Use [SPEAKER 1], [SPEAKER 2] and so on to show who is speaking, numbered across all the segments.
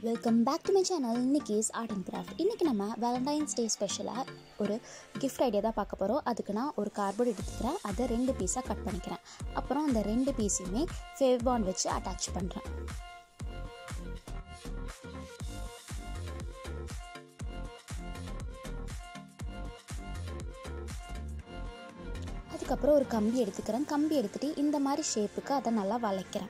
[SPEAKER 1] welcome back to my channel இன்னைக்கிஸ் art and craft இன்றைக்கி நம்ம வேலண்டைன்ஸ் டே ஸ்பெஷலாக ஒரு கிஃப்ட் ஐடியா தான் பார்க்க போகிறோம் அதுக்கு நான் ஒரு கார்ட்போர்ட் எடுத்துக்கிறேன் அதை ரெண்டு பீஸாக கட் பண்ணிக்கிறேன் அப்புறம் அந்த ரெண்டு பீஸையுமே ஃபேவ்பாண்ட் வச்சு அட்டாச் பண்ணுறேன் அதுக்கப்புறம் ஒரு கம்பி எடுத்துக்கிறேன் கம்பி எடுத்துகிட்டு இந்த மாதிரி ஷேப்புக்கு அதை நல்லா வளைக்கிறேன்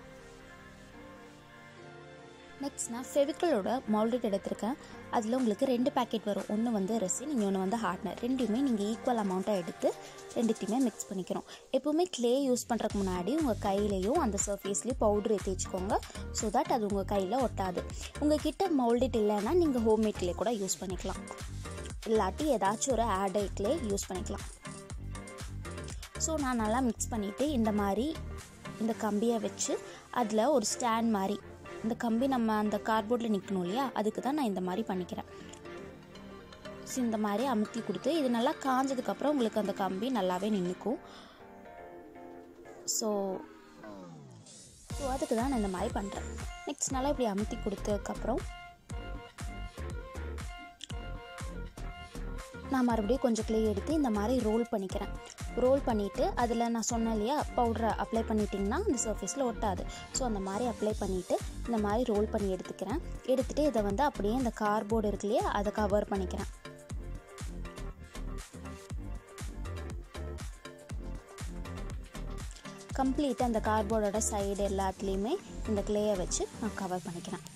[SPEAKER 1] நெக்ஸ்ட் நான் ஃபெவிக்கலோட மால்டேட் எடுத்திருக்கேன் அதில் உங்களுக்கு ரெண்டு பேக்கெட் வரும் ஒன்று வந்து ரெசின் இன்னொன்று வந்து ஹார்ட்னர் ரெண்டுமே நீங்கள் ஈக்குவல் அமௌண்ட்டாக எடுத்து ரெண்டுத்தையுமே மிக்ஸ் பண்ணிக்கிறோம் எப்போவுமே க்ளே யூஸ் பண்ணுறதுக்கு முன்னாடி உங்கள் கையிலையும் அந்த சர்ஃபேஸ்லேயும் பவுடர் தேய்ச்சிக்கோங்க ஸோ தட் அது உங்கள் கையில் ஒட்டாது உங்கள் கிட்ட மோல்டேட் இல்லைன்னா நீங்கள் ஹோம்மேட் க்ளே கூட யூஸ் பண்ணிக்கலாம் இல்லாட்டி ஏதாச்சும் ஒரு ஆடை க்ளே யூஸ் பண்ணிக்கலாம் ஸோ நான் நல்லா மிக்ஸ் பண்ணிவிட்டு இந்த மாதிரி இந்த கம்பியை வச்சு அதில் ஒரு ஸ்டாண்ட் மாதிரி இந்த கம்பி நம்ம அந்த கார்ட்போர்டில் நிற்கணும் இல்லையா அதுக்கு தான் நான் இந்த மாதிரி பண்ணிக்கிறேன் ஸோ இந்த மாதிரி அமுத்தி கொடுத்து இது நல்லா காஞ்சதுக்கப்புறம் உங்களுக்கு அந்த கம்பி நல்லாவே நின்றுக்கும் ஸோ ஸோ அதுக்கு தான் நான் இந்த மாதிரி பண்ணுறேன் நெக்ஸ்ட் நல்லா இப்படி அமுத்தி கொடுத்ததுக்கப்புறம் நான் மறுபடியும் கொஞ்சம் க்ளே எடுத்து இந்த மாதிரி ரோல் பண்ணிக்கிறேன் ரோல் பண்ணிவிட்டு அதில் நான் சொன்னேன் இல்லையா பவுடரை அப்ளை பண்ணிட்டிங்கன்னா அந்த சர்ஃபேஸில் ஒட்டாது ஸோ அந்த மாதிரி அப்ளை பண்ணிவிட்டு இந்த மாதிரி ரோல் பண்ணி எடுத்துக்கிறேன் எடுத்துகிட்டு இதை வந்து அப்படியே இந்த கார்போர்டு இருக்கு இல்லையா அதை கவர் பண்ணிக்கிறேன் கம்ப்ளீட்டாக அந்த கார்போர்டோட சைடு எல்லாத்துலேயுமே இந்த க்ளேயை வச்சு நான் கவர் பண்ணிக்கிறேன்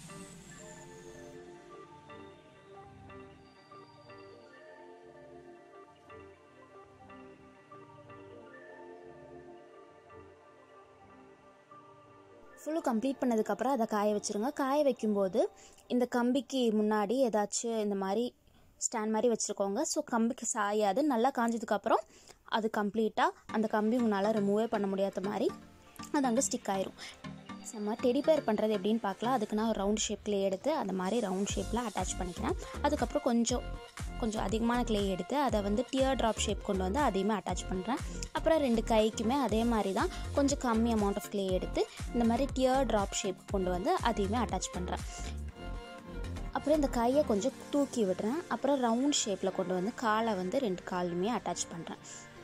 [SPEAKER 1] ஃபுல்லும் கம்ப்ளீட் பண்ணதுக்கப்புறம் அதை காய வச்சுருங்க காய வைக்கும்போது இந்த கம்பிக்கு முன்னாடி ஏதாச்சும் இந்த மாதிரி ஸ்டாண்ட் மாதிரி வச்சுருக்கோங்க ஸோ கம்பிக்கு சாயாது நல்லா காஞ்சதுக்கப்புறம் அது கம்ப்ளீட்டாக அந்த கம்பி உங்களால் ரிமூவே பண்ண முடியாத மாதிரி அது அங்கே ஸ்டிக் ஆயிரும் நம்ம டெடி பேர் பண்ணுறது எப்படின்னு பார்க்கலாம் அதுக்கு நான் ஒரு ரவுண்ட் ஷேப் க்ளே எடுத்து அந்த மாதிரி ரவுண்ட் ஷேப்பில் அட்டாச் பண்ணிக்கிறேன் அதுக்கப்புறம் கொஞ்சம் கொஞ்சம் அதிகமான க்ளே எடுத்து அதை வந்து டியர் ட்ராப் ஷேப் கொண்டு வந்து அதையுமே அட்டாச் பண்ணுறேன் அப்புறம் ரெண்டு கைக்குமே அதே மாதிரி தான் கொஞ்சம் கம்மி அமௌண்ட் ஆஃப் க்ளே எடுத்து இந்த மாதிரி டியர் ட்ராப் ஷேப் கொண்டு வந்து அதையுமே அட்டாச் பண்ணுறேன் அப்புறம் இந்த கையை கொஞ்சம் தூக்கி விடுறேன் அப்புறம் ரவுண்ட் ஷேப்பில் கொண்டு வந்து காலை வந்து ரெண்டு காலுமே அட்டாச் பண்ணுறேன்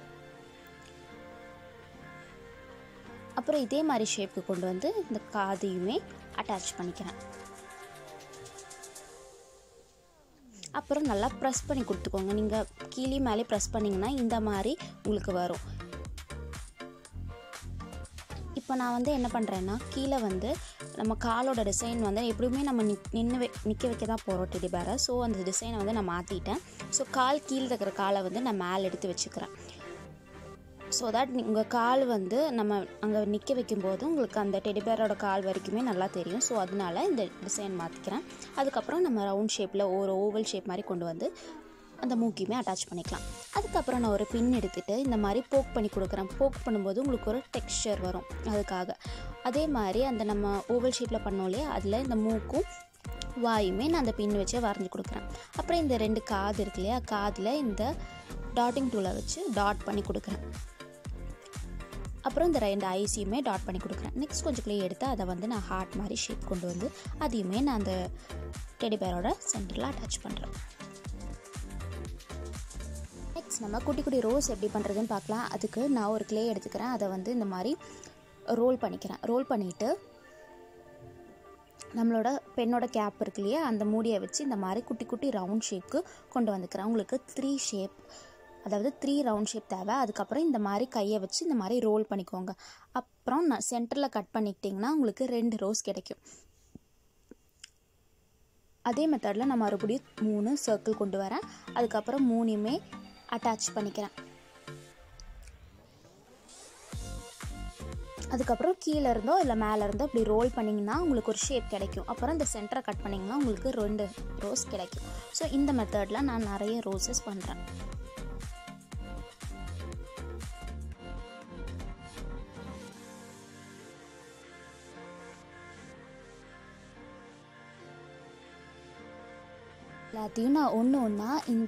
[SPEAKER 1] அப்புறம் இதே மாதிரி ஷேப்புக்கு கொண்டு வந்து இந்த காதையுமே அட்டாச் பண்ணிக்கிறேன் அப்புறம் நல்லா ப்ரெஸ் பண்ணி கொடுத்துக்கோங்க நீங்கள் கீழே மேலே ப்ரெஸ் பண்ணிங்கன்னா இந்த மாதிரி உங்களுக்கு வரும் இப்போ நான் வந்து என்ன பண்ணுறேன்னா கீழே வந்து நம்ம காலோட டிசைன் வந்து எப்படியுமே நம்ம நிக் நின்று வை நிற்க வைக்க தான் போகிறோம் டெடி பேரை ஸோ அந்த டிசைனை வந்து நான் மாற்றிட்டேன் ஸோ கால் கீழே இருக்கிற காலை வந்து நான் மேலே எடுத்து வச்சுக்கிறேன் ஸோ தட் உங்கள் கால் வந்து நம்ம அங்கே நிற்க வைக்கும்போது உங்களுக்கு அந்த டெடிபேரோட கால் வரைக்குமே நல்லா தெரியும் ஸோ அதனால இந்த டிசைன் மாற்றிக்கிறேன் அதுக்கப்புறம் நம்ம ரவுண்ட் ஷேப்பில் ஒரு ஓவல் ஷேப் மாதிரி கொண்டு வந்து அந்த மூக்கியுமே அட்டாச் பண்ணிக்கலாம் அதுக்கப்புறம் நான் ஒரு பின் எடுத்துகிட்டு இந்த மாதிரி போக் பண்ணி கொடுக்குறேன் போக் பண்ணும்போது உங்களுக்கு ஒரு டெக்ஸ்சர் வரும் அதுக்காக அதே மாதிரி அந்த நம்ம ஓவல் ஷேப்பில் பண்ணோம் இல்லையா அதில் இந்த மூக்கும் வாயுமே நான் அந்த பின் வச்சே வரைஞ்சி கொடுக்குறேன் அப்புறம் இந்த ரெண்டு காது இருக்கு இல்லையா காதில் இந்த டாட்டிங் டூலை வச்சு டாட் பண்ணி கொடுக்குறேன் அப்புறம் இந்த ரெண்டு ஐஸையுமே டாட் பண்ணி கொடுக்குறேன் நெக்ஸ்ட் கொஞ்சம் க்ளே எடுத்து அதை வந்து நான் ஹார்ட் மாதிரி ஷேப் கொண்டு வந்து அதையுமே நான் அந்த டெடி பேரோட சென்டரில் அட்டாச் பண்ணுறேன் நெக்ஸ்ட் நம்ம குட்டி குட்டி ரோஸ் எப்படி பண்ணுறதுன்னு பார்க்கலாம் அதுக்கு நான் ஒரு க்ளே எடுத்துக்கிறேன் அதை வந்து இந்த மாதிரி ரோல் பண்ணிக்கிறேன் ரோல் பண்ணிவிட்டு நம்மளோட பெண்ணோட கேப் இருக்கு இல்லையா அந்த மூடியை வச்சு இந்த மாதிரி குட்டி குட்டி ரவுண்ட் ஷேப்க்கு கொண்டு வந்துக்கிறேன் உங்களுக்கு த்ரீ ஷேப் அதாவது த்ரீ ரவுண்ட் ஷேப் தேவை அதுக்கப்புறம் இந்த மாதிரி கையை வச்சு இந்த மாதிரி ரோல் பண்ணிக்கோங்க அப்புறம் நான் சென்டரில் கட் பண்ணிக்கிட்டிங்கன்னா உங்களுக்கு ரெண்டு ரோஸ் கிடைக்கும் அதே மெத்தடில் நான் மறுபடியும் மூணு சர்க்கிள் கொண்டு வரேன் அதுக்கப்புறம் மூணையுமே அட்டாச் பண்ணிக்கிறேன் அதுக்கப்புறம் கீழே இருந்தோ இல்லை மேலே இருந்தோ இப்படி ரோல் பண்ணிங்கன்னா உங்களுக்கு ஒரு ஷேப் கிடைக்கும் அப்புறம் இந்த சென்டரை கட் பண்ணிங்கன்னா உங்களுக்கு ரெண்டு ரோஸ் கிடைக்கும் ஸோ இந்த மெத்தடில் நான் நிறைய ரோசஸ் பண்ணுறேன் எல்லாத்தையும் நான் ஒன்று ஒன்றா இந்த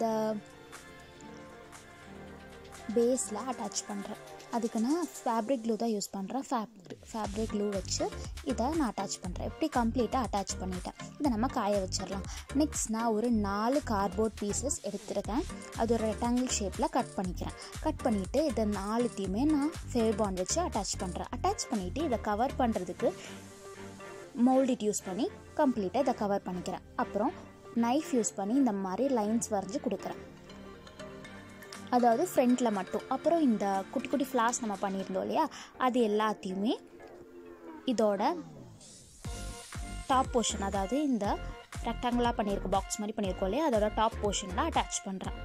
[SPEAKER 1] பேஸில் அட்டாச் பண்ணுறேன் அதுக்கு நான் ஃபேப்ரிக் க்ளூ தான் யூஸ் பண்ணுறேன் ஃபேப்ரிக் ஃபேப்ரிக் க்ளூ வச்சு இதை நான் அட்டாச் பண்ணுறேன் இப்படி கம்ப்ளீட்டாக அட்டாச் பண்ணிட்டேன் இதை நம்ம காய வச்சிடலாம் நெக்ஸ்ட் நான் ஒரு நாலு கார்ட்போர்ட் பீசஸ் எடுத்துருக்கேன் அது ஒரு ரெக்டாங்கிள் ஷேப்பில் கட் பண்ணிக்கிறேன் கட் பண்ணிவிட்டு இதை நாலுத்தையுமே நான் ஃபேபாண்ட் வச்சு அட்டாச் பண்ணுறேன் அட்டாச் பண்ணிவிட்டு இதை கவர் பண்ணுறதுக்கு மோல்டிட் யூஸ் பண்ணி கம்ப்ளீட்டாக இதை கவர் பண்ணிக்கிறேன் அப்புறம் நைஃப் யூஸ் பண்ணி இந்த மாதிரி லைன்ஸ் வரைஞ்சி கொடுக்குறேன் அதாவது ஃப்ரண்ட்டில் மட்டும் அப்புறம் இந்த குட்டி குட்டி ஃப்ளாஸ் நம்ம பண்ணியிருந்தோம் இல்லையா அது எல்லாத்தையுமே இதோட டாப் போர்ஷன் அதாவது இந்த ரெக்டாங்கிளாக பண்ணியிருக்க பாக்ஸ் மாதிரி பண்ணியிருக்கோம் இல்லையா அதோட டாப் போர்ஷனில் அட்டாச் பண்ணுறேன்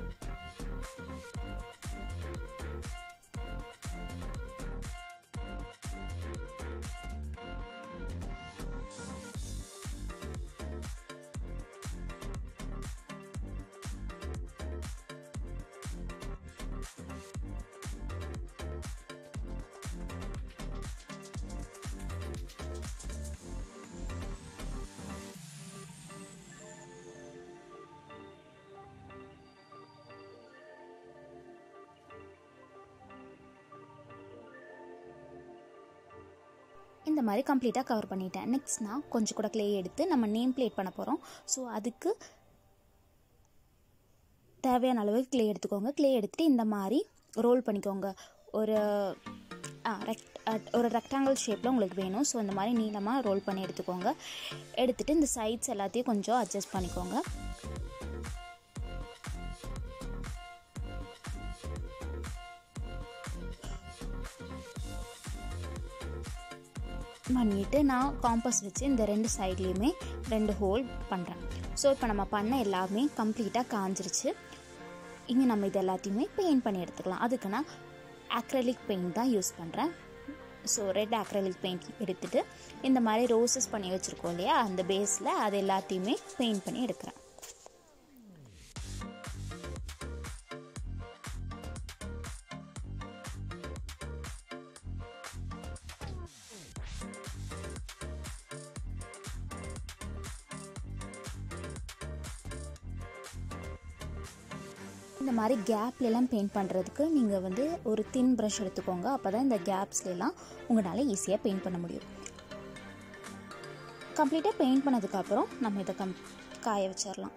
[SPEAKER 1] இந்த மாதிரி கம்ப்ளீட்டாக கவர் பண்ணிட்டேன் நெக்ஸ்ட் நான் கொஞ்சம் கூட க்ளே எடுத்து நம்ம நேம் பிளேட் பண்ண போகிறோம் ஸோ அதுக்கு தேவையான அளவு க்ளே எடுத்துக்கோங்க க்ளே எடுத்துகிட்டு இந்த மாதிரி ரோல் பண்ணிக்கோங்க ஒரு ரெக்ட் ஒரு ரெக்டாங்கிள் ஷேப்பில் உங்களுக்கு வேணும் ஸோ இந்த மாதிரி நீளமாக ரோல் பண்ணி எடுத்துக்கோங்க எடுத்துகிட்டு இந்த சைட்ஸ் எல்லாத்தையும் கொஞ்சம் அட்ஜஸ்ட் பண்ணிக்கோங்க பண்ணிவிட்டு நான் காம்பஸ் வச்சு இந்த ரெண்டு சைட்லேயுமே ரெண்டு ஹோல் பண்ணுறேன் ஸோ இப்போ நம்ம பண்ண எல்லாமே கம்ப்ளீட்டாக காஞ்சிருச்சு இங்கே நம்ம இது எல்லாத்தையுமே பெயிண்ட் பண்ணி எடுத்துக்கலாம் அதுக்கு நான் அக்ரலிக் பெயிண்ட் தான் யூஸ் பண்ணுறேன் ஸோ ரெட் அக்ரலிக் பெயிண்ட் எடுத்துகிட்டு இந்த மாதிரி ரோசஸ் பண்ணி வச்சுருக்கோம் இல்லையா அந்த பேஸில் அது எல்லாத்தையுமே பெயிண்ட் பண்ணி எடுக்கிறேன் இந்த மாதிரி கேப்லலாம் பெயிண்ட் பண்ணுறதுக்கு நீங்கள் வந்து ஒரு தின் ப்ரஷ் எடுத்துக்கோங்க அப்போ தான் இந்த கேப்ஸ்லாம் உங்களால் ஈஸியாக பெயிண்ட் பண்ண முடியும் கம்ப்ளீட்டாக பெயிண்ட் பண்ணதுக்கப்புறம் நம்ம இதை கம் காய வச்சிடலாம்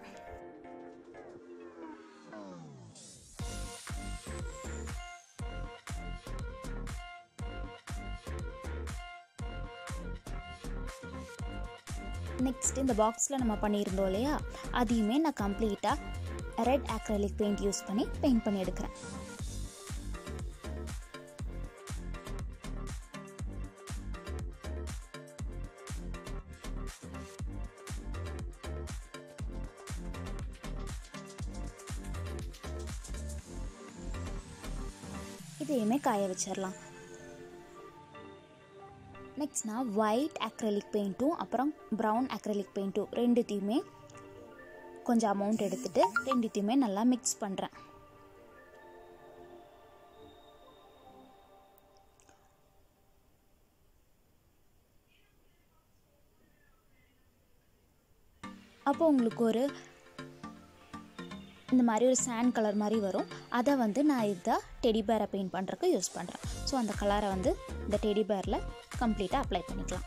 [SPEAKER 1] நெக்ஸ்ட் இந்த பாக்ஸில் நம்ம பண்ணியிருந்தோம் இல்லையா அதையுமே நான் கம்ப்ளீட்டாக ரெட் ஆக்ரலிக் பெயிண்ட் யூஸ் பண்ணி பெயிண்ட் பண்ணி எடுக்கிறேன் இதையுமே காய வச்சிடலாம் நெக்ஸ்ட் நான் ஒயிட் அக்ரலிக் பெயிண்ட்டும் அப்புறம் ப்ரௌன் அக்ரலிக் பெயிண்ட்டும் ரெண்டுத்தையுமே கொஞ்சம் அமௌண்ட் எடுத்துட்டு ரெண்டுத்தையுமே நல்லா மிக்ஸ் பண்ணுறேன் அப்போ உங்களுக்கு ஒரு இந்த மாதிரி ஒரு சாண்ட் கலர் மாதிரி வரும் அதை வந்து நான் இதை டெடி பேரை பெயிண்ட் பண்ணுறதுக்கு யூஸ் பண்ணுறேன் ஸோ அந்த கலரை வந்து இந்த டெடி பேரில் கம்ப்ளீட்டாக அப்ளை பண்ணிக்கலாம்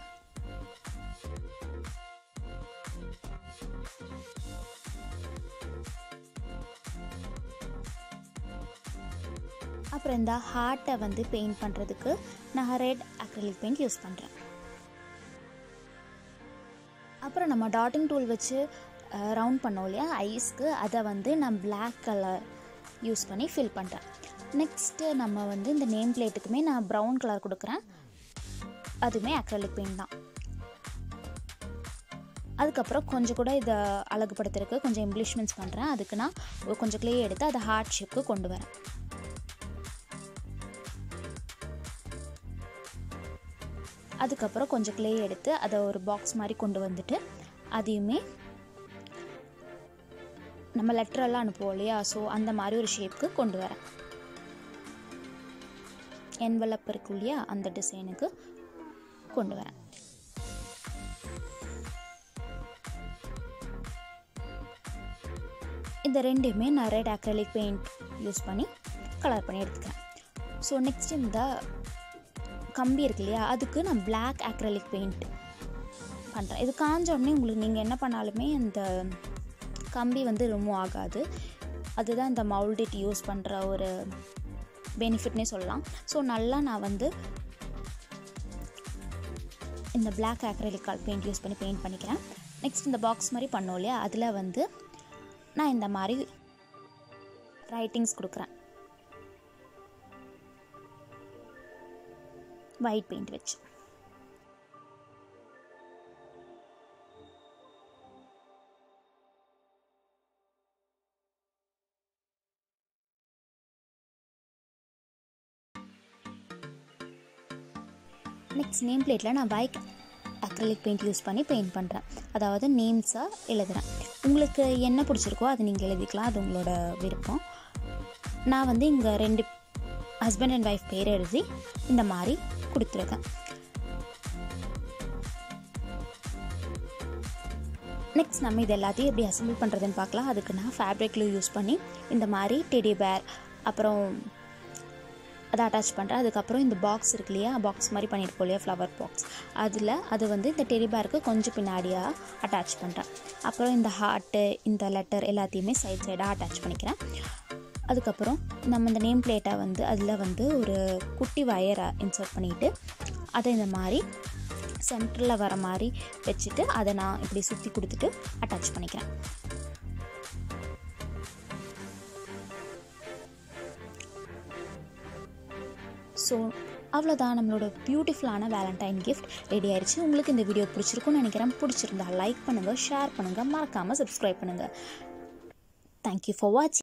[SPEAKER 1] அப்புறம் இந்த ஹார்ட்டை வந்து பெயிண்ட் பண்ணுறதுக்கு நான் ரெட் அக்ரிலிக் பெயிண்ட் யூஸ் பண்ணுறேன் அப்புறம் நம்ம டாட்டிங் டூல் வச்சு ரவுண்ட் பண்ணோம் இல்லையா ஐஸ்க்கு அதை வந்து நான் பிளாக் கலர் யூஸ் பண்ணி ஃபில் பண்ணுறேன் நெக்ஸ்ட்டு நம்ம வந்து இந்த நேம் பிளேட்டுக்குமே நான் ப்ரௌன் கலர் கொடுக்குறேன் அதுவுமே அக்ரலிக் பெயிண்ட் தான் அதுக்கப்புறம் கொஞ்சம் கூட இதை அழகுபடுத்துறதுக்கு கொஞ்சம் எம்ப்ளிஷ்மெண்ட்ஸ் பண்ணுறேன் அதுக்கு நான் கொஞ்சம் க்ளே எடுத்து அதை ஹார்ட் ஷேப்புக்கு கொண்டு வரேன் அதுக்கப்புறம் கொஞ்சம் க்ளே எடுத்து அதை ஒரு பாக்ஸ் மாதிரி கொண்டு வந்துட்டு அதையுமே நம்ம லெட்டரெல்லாம் அனுப்புவோம் இல்லையா ஸோ அந்த மாதிரி ஒரு ஷேப்புக்கு கொண்டு வரேன் என்வலப் இருக்கு இல்லையா அந்த டிசைனுக்கு கொண்டு வரேன் இந்த ரெண்டுமே நான் ரெட் அக்ரலிக் பெயிண்ட் யூஸ் பண்ணி கலர் பண்ணி எடுத்துக்கிறேன் ஸோ நெக்ஸ்ட் இந்த கம்பி இருக்கு இல்லையா அதுக்கு நான் Black acrylic பெயிண்ட் பண்ணுறேன் இது காஞ்ச உடனே உங்களுக்கு நீங்கள் என்ன பண்ணாலுமே அந்த கம்பி வந்து ரிமூவ் ஆகாது அதுதான் இந்த மவுல்டிட் யூஸ் பண்ணுற ஒரு பெனிஃபிட்னே சொல்லலாம் ஸோ நல்லா நான் வந்து இந்த Black acrylic பெயிண்ட் யூஸ் பண்ணி பெயிண்ட் பண்ணிக்கிறேன் நெக்ஸ்ட் இந்த பாக்ஸ் மாதிரி பண்ணோம் இல்லையா அதில் வந்து நான் இந்த மாதிரி ரைட்டிங்ஸ் கொடுக்குறேன் ஒயிட் பெயிண்ட் வச்சு நெக்ஸ்ட் நேம் பிளேட்டில் நான் பைக் அக்ரலிக் பெயிண்ட் யூஸ் பண்ணி பெயிண்ட் பண்ணுறேன் அதாவது நேம்ஸாக எழுதுறேன் உங்களுக்கு என்ன பிடிச்சிருக்கோ அதை நீங்கள் எழுதிக்கலாம் அது உங்களோட விருப்பம் நான் வந்து இங்கே ரெண்டு ஹஸ்பண்ட் அண்ட் ஒய்ஃப் பேர் எழுதி இந்த மாதிரி கொடுத்துருக்கேன் நெக்ஸ்ட் நம்ம இது எல்லாத்தையும் எப்படி அசம்பிள் பண்ணுறதுன்னு பார்க்கலாம் அதுக்கு நான் ஃபேப்ரிக் glue யூஸ் பண்ணி இந்த மாதிரி டெடி பேர் அப்புறம் அதை அட்டாச் பண்ணுறேன் அதுக்கப்புறம் இந்த பாக்ஸ் இருக்கு இல்லையா பாக்ஸ் மாதிரி பண்ணியிருக்கோம் இல்லையா ஃப்ளவர் பாக்ஸ் அதில் அது வந்து இந்த டெடி பேருக்கு கொஞ்சம் பின்னாடியாக அட்டாச் பண்ணுறேன் அப்புறம் இந்த ஹார்ட்டு இந்த லெட்டர் எல்லாத்தையுமே சைட் சைடாக அட்டாச் பண்ணிக்கிறேன் அதுக்கப்புறம் நம்ம இந்த நேம் பிளேட்டை வந்து அதில் வந்து ஒரு குட்டி வயரை இன்சர்ட் பண்ணிவிட்டு அதை இந்த மாதிரி சென்டரில் வர மாதிரி வச்சுட்டு அதை நான் இப்படி சுற்றி கொடுத்துட்டு அட்டாச் பண்ணிக்கிறேன் ஸோ அவ்வளோதான் நம்மளோட பியூட்டிஃபுல்லான வேலண்டைன் கிஃப்ட் ரெடி ஆயிடுச்சு உங்களுக்கு இந்த வீடியோ பிடிச்சிருக்கும்னு நினைக்கிறேன் பிடிச்சிருந்தா லைக் பண்ணுங்கள் ஷேர் பண்ணுங்கள் மறக்காமல் சப்ஸ்கிரைப் பண்ணுங்கள் தேங்க்யூ ஃபார் வாட்சிங்